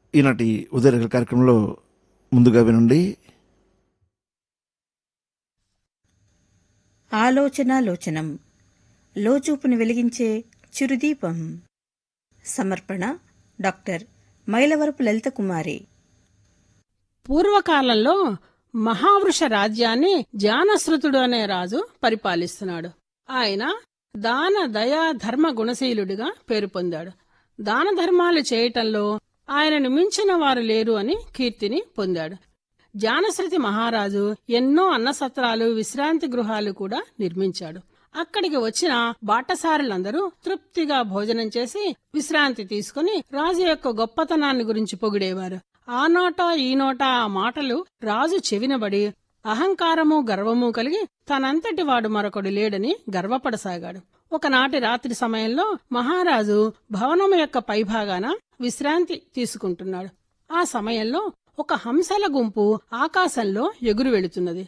ఈనాటి ఉదయరేఖల కార్యక్రమంలో ముందుగా వినండి ఆలోచనాలోచనం లోచూపును వెలిగించే చిరుదీపం సమర్పణ డాక్టర్ మైలవరపు లలిత కుమారి పూర్వకాలంలో మహావృష రాజ్యాన్ని జానశ్రుతుడు అనే రాజు పరిపాలిస్తున్నాడు ఆయన దాన దయా ధర్మ గుణశీలుడిగా పేరు పొందాడు దాన ధర్మాలు చేయటంలో ఆయనను మించిన వారు లేరు అని కీర్తిని పొందాడు జానశ్రుతి మహారాజు ఎన్నో అన్నసత్రాలు విశ్రాంతి గృహాలు కూడా నిర్మించాడు అక్కడికి వచ్చిన బాటసారులందరూ తృప్తిగా భోజనం చేసి విశ్రాంతి తీసుకుని రాజు యొక్క గొప్పతనాన్ని గురించి పొగిడేవారు ఆ నోట ఈ నోట ఆ మాటలు రాజు చెవినబడి అహంకారము గర్వము కలిగి తనంతటి వాడు మరొకడు లేడని గర్వపడసాగాడు ఒకనాటి రాత్రి సమయంలో మహారాజు భవనం యొక్క పైభాగాన విశ్రాంతి తీసుకుంటున్నాడు ఆ సమయంలో ఒక హంసల గుంపు ఆకాశంలో ఎగురు వెళుతున్నది